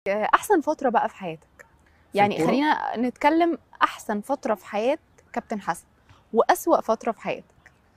احسن فتره بقى في حياتك يعني الكورة؟ خلينا نتكلم احسن فتره في حياه كابتن حسن واسوا فتره في حياتك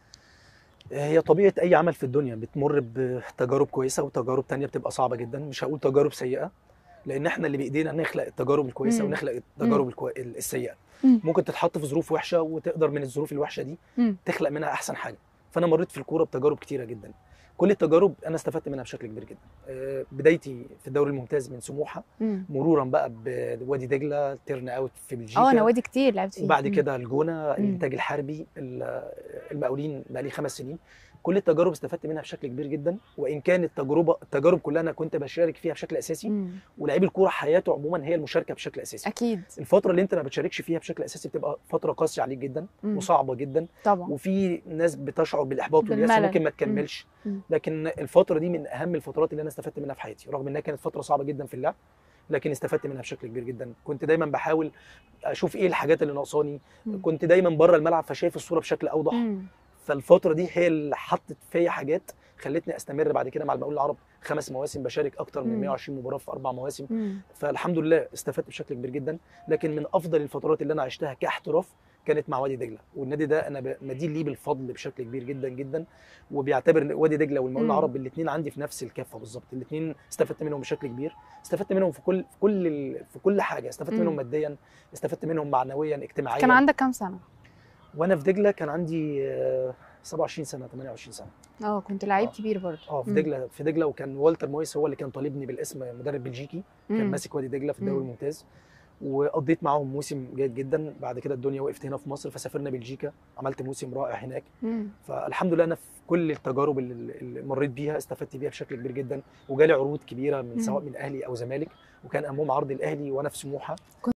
هي طبيعه اي عمل في الدنيا بتمر بتجارب كويسه وتجارب تانية بتبقى صعبه جدا مش هقول تجارب سيئه لان احنا اللي بايدينا نخلق التجارب الكويسه مم. ونخلق التجارب الكو... السيئه مم. ممكن تتحط في ظروف وحشه وتقدر من الظروف الوحشه دي مم. تخلق منها احسن حاجه فانا مريت في الكوره بتجارب كتيره جدا كل التجارب انا استفدت منها بشكل كبير جدا آه، بدايتي في الدوري الممتاز من سموحه مم. مرورا بقى بوادي دجله تيرن اوت في بلجيكا اه نوادي كتير لعبت فيها وبعد مم. كده الجونه الانتاج الحربي ال- المقاولين بقى لي خمس سنين كل التجارب استفدت منها بشكل كبير جدا وان كان التجربه التجارب كلها انا كنت بشارك فيها بشكل اساسي مم. ولاعيب الكوره حياته عموما هي المشاركه بشكل اساسي اكيد الفتره اللي انت ما بتشاركش فيها بشكل اساسي بتبقى فتره قاسيه عليك جدا مم. وصعبه جدا طبعا وفي ناس بتشعر بالاحباط واليأس بالملل. ممكن ما تكملش مم. لكن الفتره دي من اهم الفترات اللي انا استفدت منها في حياتي رغم انها كانت فتره صعبه جدا في اللعب لكن استفدت منها بشكل كبير جدا كنت دايما بحاول اشوف ايه الحاجات اللي ناقصاني مم. كنت دايما بره الملعب فشايف الصوره بشكل اوضح مم. فالفتره دي هي اللي حطت فيا حاجات خلتني استمر بعد كده مع المقاولين العرب خمس مواسم بشارك اكتر من مم. 120 مباراه في اربع مواسم مم. فالحمد لله استفدت بشكل كبير جدا لكن من افضل الفترات اللي انا عشتها كاحتراف كانت مع وادي دجله والنادي ده انا ب- مدين ليه بالفضل بشكل كبير جدا جدا وبيعتبر إن وادي دجله والمقاولين مم. العرب الاثنين عندي في نفس الكفه بالظبط الاثنين استفدت منهم بشكل كبير استفدت منهم في كل في كل ال- في كل حاجه استفدت مم. منهم ماديا استفدت منهم معنويا اجتماعيا كان عندك كام سنه وانا في دجله كان عندي آه، 27 سنه 28 سنه اه كنت لعيب آه. كبير برضه اه في مم. دجله في دجله وكان والتر مويس هو اللي كان طالبني بالاسم مدرب بلجيكي كان مم. ماسك وادي دجله في الدوري مم. الممتاز وقضيت معاهم موسم جيد جدا بعد كده الدنيا وقفت هنا في مصر فسافرنا بلجيكا عملت موسم رائع هناك مم. فالحمد لله انا في كل التجارب اللي, اللي مريت بيها استفدت بيها بشكل كبير جدا وجالي عروض كبيره من مم. سواء من اهلي او زمالك وكان امام عرض الاهلي وانا في سموحه